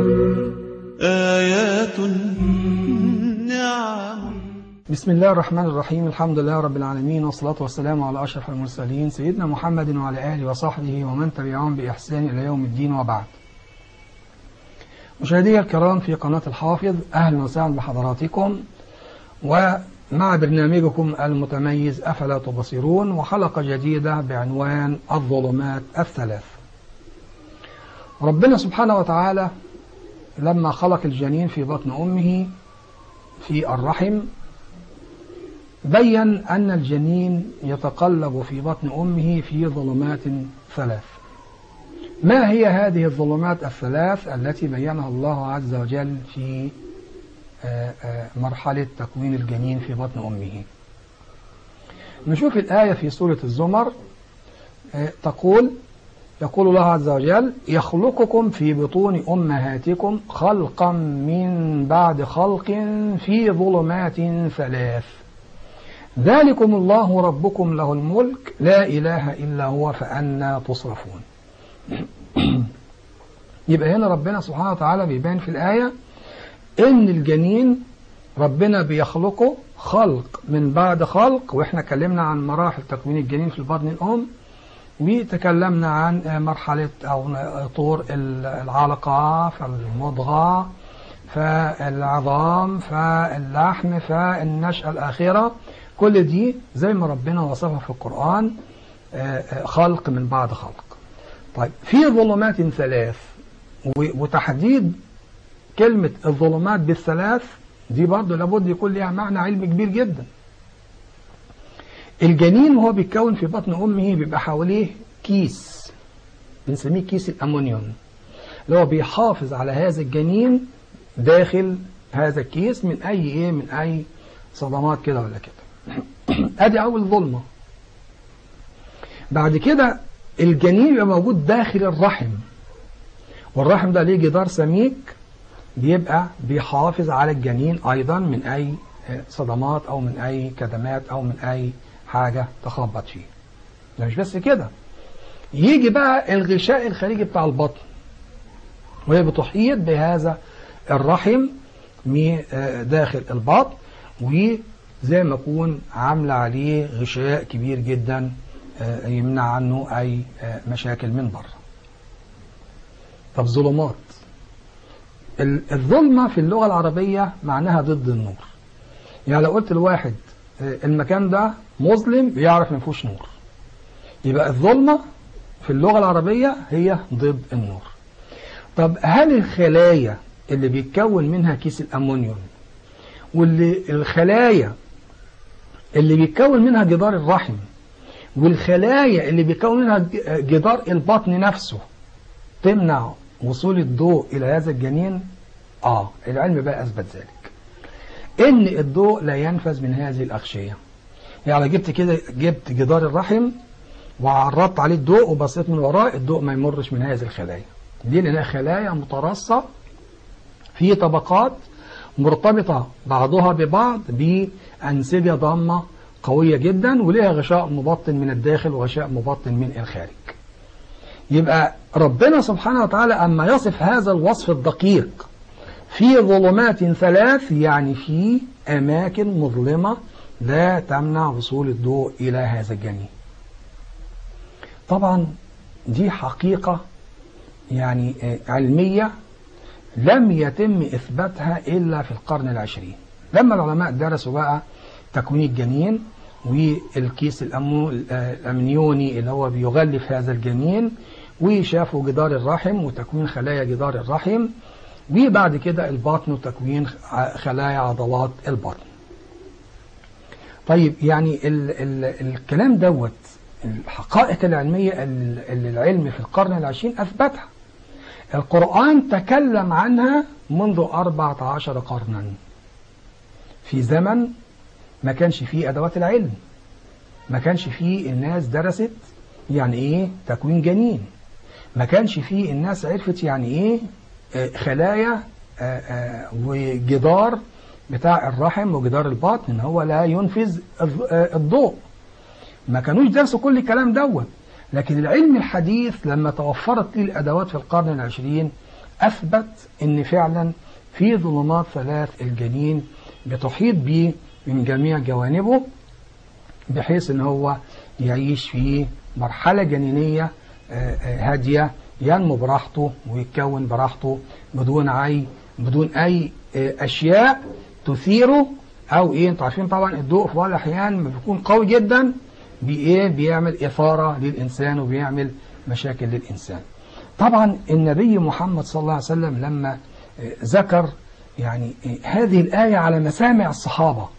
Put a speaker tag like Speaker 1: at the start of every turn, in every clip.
Speaker 1: آيات نعم
Speaker 2: بسم الله الرحمن الرحيم الحمد لله رب العالمين والصلاة والسلام على أشرف المرسلين سيدنا محمد وعلى آله وصحبه ومن تبعهم بإحسان إلى يوم الدين وبعد مشاهدي الكرام في قناة الحافظ أهلا وسهلا بحضراتكم ومع برنامجكم المتميز أفلا تبصرون وحلقة جديدة بعنوان الظلمات الثلاث ربنا سبحانه وتعالى لما خلق الجنين في بطن أمه في الرحم بين أن الجنين يتقلب في بطن أمه في ظلمات ثلاث ما هي هذه الظلمات الثلاث التي بينها الله عز وجل في مرحلة تكوين الجنين في بطن أمه نشوف الآية في سورة الزمر تقول يقول الله عز وجل يخلقكم في بطون أمهاتكم خلقا من بعد خلق في ظلمات ثلاث ذلكم الله ربكم له الملك لا إله إلا هو فأنا تصرفون يبقى هنا ربنا سبحانه وتعالى بيبان في الآية إن الجنين ربنا بيخلقه خلق من بعد خلق وإحنا اتكلمنا عن مراحل تكوين الجنين في البطن الأم وتكلمنا عن مرحلة أو طور العلقة فالمضغة فالعظام فاللحم فالنشأة الأخيرة كل دي زي ما ربنا وصفها في القرآن خلق من بعد خلق طيب في ظلمات ثلاث وتحديد كلمة الظلمات بالثلاث دي برضه لابد يكون لها معنى علمي كبير جدا الجنين وهو بيتكون في بطن أمه بيبقى حواليه كيس بنسميه كيس الأمونيوم اللي هو بيحافظ على هذا الجنين داخل هذا الكيس من أي إيه من أي صدمات كده ولا كده ادي اول ظلمة بعد كده الجنين يبقى موجود داخل الرحم والرحم ده ليه جدار سميك بيبقى بيحافظ على الجنين ايضا من اي صدمات او من اي كدمات او من اي حاجة تخبط فيه ده مش بس كده يجي بقى الغشاء الخارجي بتاع البطن وهي بتحيط بهذا الرحم داخل البطن وزي ما يكون عاملة عليه غشاء كبير جدا يمنع عنه أي مشاكل من بره طب ظلمات الظلمة في اللغة العربية معناها ضد النور يعني لو قلت لواحد المكان ده مظلم بيعرف ما فيهوش نور يبقى الظلمة في اللغة العربية هي ضد النور طب هل الخلايا اللي بيتكون منها كيس الأمونيوم واللي الخلايا اللي بيتكون منها جدار الرحم والخلايا اللي بيتكون منها جدار البطن نفسه تمنع وصول الضوء إلى هذا الجنين آه العلم بقى أثبت ذلك إن الضوء لا ينفذ من هذه الأغشية يعني جبت كده جبت جدار الرحم وعرضت عليه الضوء وبصيت من وراه الضوء ما يمرش من هذه الخلايا دي لأنها خلايا مترصة في طبقات مرتبطة بعضها ببعض بأنسجة ضامة قوية جدا ولها غشاء مبطن من الداخل وغشاء مبطن من الخارج يبقى ربنا سبحانه وتعالى أما يصف هذا الوصف الدقيق في ظلمات ثلاث يعني في أماكن مظلمة لا تمنع وصول الضوء إلى هذا الجنين طبعا دي حقيقة يعني علمية لم يتم إثباتها إلا في القرن العشرين لما العلماء درسوا بقى تكوين الجنين والكيس الأمنيوني اللي هو بيغلف هذا الجنين وشافوا جدار الرحم وتكوين خلايا جدار الرحم وبعد كده البطن وتكوين خلايا عضلات البطن طيب يعني ال ال الكلام دوت الحقائق العلمية اللي العلم في القرن العشرين أثبتها القرآن تكلم عنها منذ 14 قرنا في زمن ما كانش فيه أدوات العلم ما كانش فيه الناس درست يعني إيه تكوين جنين ما كانش فيه الناس عرفت يعني إيه خلايا وجدار بتاع الرحم وجدار البطن ان هو لا ينفذ الضوء ما كانوش درسوا كل الكلام دوت لكن العلم الحديث لما توفرت ليه الادوات في القرن العشرين أثبت أن فعلا في ظلمات ثلاث الجنين بتحيط به من جميع جوانبه بحيث ان هو يعيش في مرحلة جنينية هادية ينمو براحته ويتكون براحته بدون أي بدون أي أشياء تثيره أو إيه أنتوا عارفين طبعا الضوء في بعض الأحيان بيكون قوي جدا بإيه بيعمل إثارة للإنسان وبيعمل مشاكل للإنسان طبعا النبي محمد صلى الله عليه وسلم لما ذكر يعني هذه الآية على مسامع الصحابة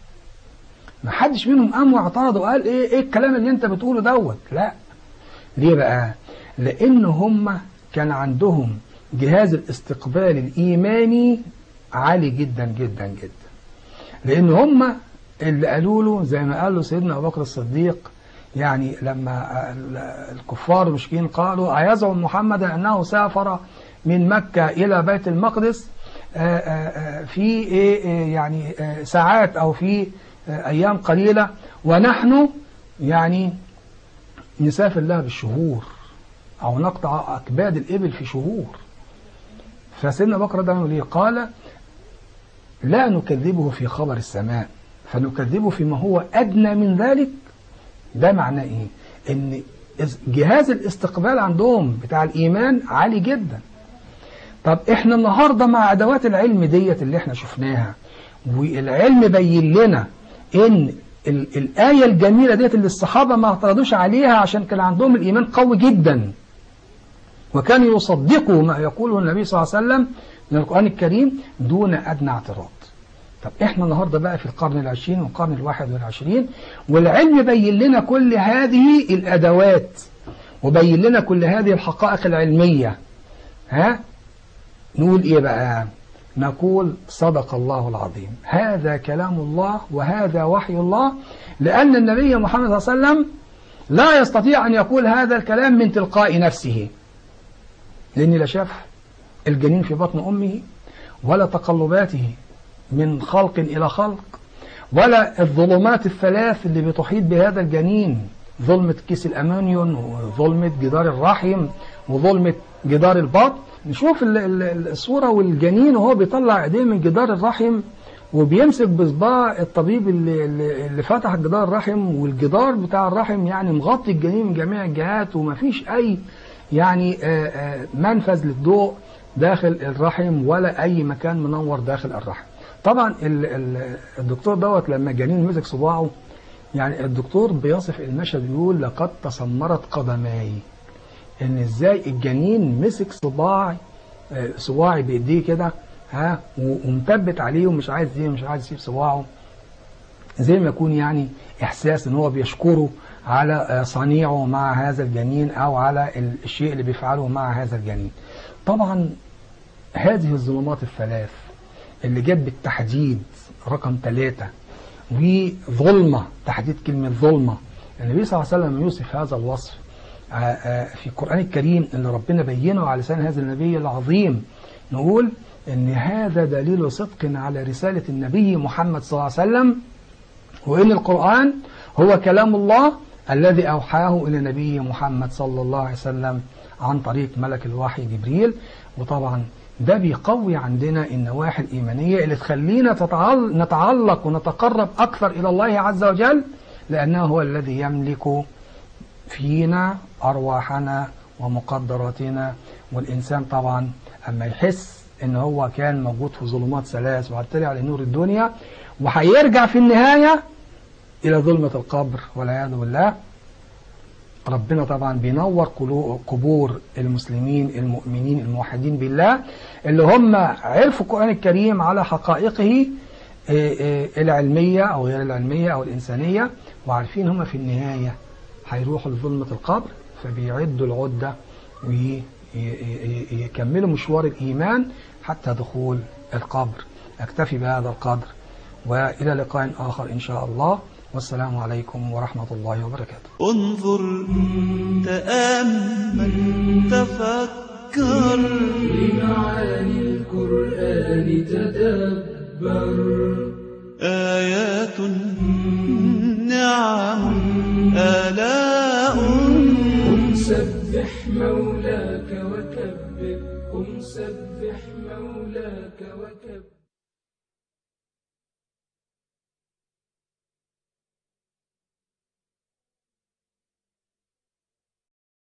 Speaker 2: ما حدش منهم قام واعترض وقال ايه ايه الكلام اللي انت بتقوله دوت لا ليه بقى لان هم كان عندهم جهاز الاستقبال الايماني عالي جدا جدا جدا لان هم اللي قالوا له زي ما قال له سيدنا ابو بكر الصديق يعني لما الكفار المشركين قالوا أيزعم محمد أنه سافر من مكة إلى بيت المقدس في يعني ساعات أو في أيام قليلة ونحن يعني نسافر لها بالشهور أو نقطع أكباد الإبل في شهور فسيدنا بكر ده ليه قال لا نكذبه في خبر السماء فنكذبه فيما هو أدنى من ذلك ده معناه إيه إن جهاز الاستقبال عندهم بتاع الإيمان عالي جدا طب إحنا النهاردة مع أدوات العلم ديت اللي إحنا شفناها والعلم بين لنا إن الآية الجميلة ديت اللي الصحابة ما اعترضوش عليها عشان كان عندهم الإيمان قوي جدا وكانوا يصدقوا ما يقوله النبي صلى الله عليه وسلم من القرآن الكريم دون أدنى اعتراض طب احنا النهاردة بقى في القرن العشرين والقرن الواحد والعشرين والعلم بين لنا كل هذه الأدوات وبين لنا كل هذه الحقائق العلمية ها نقول ايه بقى نقول صدق الله العظيم هذا كلام الله وهذا وحي الله لأن النبي محمد صلى الله عليه وسلم لا يستطيع أن يقول هذا الكلام من تلقاء نفسه لأن لا شاف الجنين في بطن أمه ولا تقلباته من خلق إلى خلق ولا الظلمات الثلاث اللي بتحيط بهذا الجنين ظلمة كيس الأمانيون وظلمة جدار الرحم وظلمة جدار البطن نشوف الصورة والجنين وهو بيطلع ايديه من جدار الرحم وبيمسك بصباع الطبيب اللي, اللي فتح جدار الرحم والجدار بتاع الرحم يعني مغطي الجنين من جميع الجهات ومفيش أي يعني منفذ للضوء داخل الرحم ولا أي مكان منور داخل الرحم طبعا الدكتور دوت لما الجنين مسك صباعه يعني الدكتور بيصف المشهد بيقول لقد تسمرت قدماي ان ازاي الجنين مسك صباعي صباعي بايديه كده ها ومثبت عليه ومش عايز ايه مش عايز يسيب صباعه زي ما يكون يعني احساس ان هو بيشكره على صنيعه مع هذا الجنين او على الشيء اللي بيفعله مع هذا الجنين طبعا هذه الظلمات الثلاث اللي جت بالتحديد رقم ثلاثة وظلمة تحديد كلمة ظلمة النبي صلى الله عليه وسلم يوصف هذا الوصف في القرآن الكريم اللي ربنا بينه على لسان هذا النبي العظيم نقول ان هذا دليل صدق على رسالة النبي محمد صلى الله عليه وسلم وان القرآن هو كلام الله الذي أوحاه إلى نبي محمد صلى الله عليه وسلم عن طريق ملك الوحي جبريل وطبعا ده بيقوي عندنا النواحي الإيمانية اللي تخلينا نتعلق ونتقرب أكثر إلى الله عز وجل لأنه هو الذي يملك فينا أرواحنا ومقدراتنا والإنسان طبعا أما يحس إن هو كان موجود في ظلمات ثلاث وهطلع لنور الدنيا وهيرجع في النهاية إلى ظلمة القبر والعياذ بالله ربنا طبعا بينور قبور المسلمين المؤمنين الموحدين بالله اللي هم عرفوا القرآن الكريم على حقائقه العلمية أو غير العلمية أو الإنسانية وعارفين هم في النهاية هيروحوا لظلمة القبر فبيعدوا العدة ويكملوا مشوار الإيمان حتى دخول القبر أكتفي بهذا القدر وإلى لقاء آخر إن شاء الله والسلام عليكم ورحمة الله وبركاته
Speaker 1: انظر تأمل تفكر
Speaker 3: بمعاني القرآن تدبر
Speaker 1: آيات نعم آلاء
Speaker 3: قم سبح مولاك وكبر قم سبح مولاك وكبر